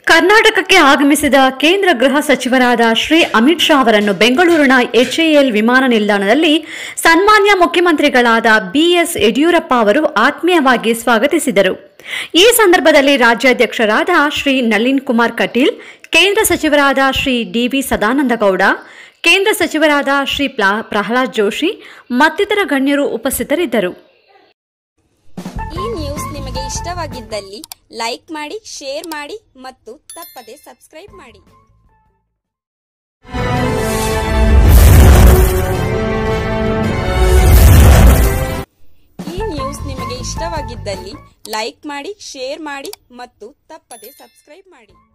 ಕರ್ನಾಟಕಕ್ಕೆ ಆಗಮಿಸಿದ ಕೇಂದ್ರ ಗೃಹ ಸಚಿವರಾದ ಶ್ರೀ ಅಮಿತ್ ಶಾ ಅವರನ್ನು ಬೆಂಗಳೂರಿನ ಎಚ್ಎಎಲ್ ವಿಮಾನ ನಿಲ್ದಾಣದಲ್ಲಿ ಸನ್ಮಾನ್ಯ ಮುಖ್ಯಮಂತ್ರಿಗಳಾದ ಬಿಎಸ್ ಯಡಿಯೂರಪ್ಪ ಅವರು ಆತ್ಮೀಯವಾಗಿ ಸ್ವಾಗತಿಸಿದರು ಈ ಸಂದರ್ಭದಲ್ಲಿ ರಾಜ್ಯಾಧ್ಯಕ್ಷರಾದ ಶ್ರೀ ನಳಿನ್ ಕುಮಾರ್ ಕಟೀಲ್ ಕೇಂದ್ರ ಸಚಿವರಾದ ಶ್ರೀ ಡಿವಿ ಸದಾನಂದಗೌಡ ಕೇಂದ್ರ ಸಚಿವರಾದ ಶ್ರೀ ಪ್ಲಾ- ಪ್ರಹ್ಲಾದ್ ಜೋಶಿ ಮತ್ತಿತರ ಗಣ್ಯರು ಉಪಸ್ಥಿತರಿದ್ದರು ಈ ನ್ಯೂಸ್ ನಿಮಗೆ ಇಷ್ಟವಾಗಿದ್ದಲ್ಲಿ ಲೈಕ್ ಮಾಡಿ ಶೇರ್ ಮಾಡಿ ಮತ್ತು ತಪ್ಪದೆ ಸಬ್ಸ್ಕ್ರೈಬ್ ಮಾಡಿ ಈ ನ್ಯೂಸ್ ನಿಮಗೆ ಇಷ್ಟವಾಗಿದ್ದಲ್ಲಿ ಲೈಕ್ ಮಾಡಿ ಶೇರ್ ಮಾಡಿ ಮತ್ತು ತಪ್ಪದೆ ಸಬ್ಸ್ಕ್ರೈಬ್ ಮಾಡಿ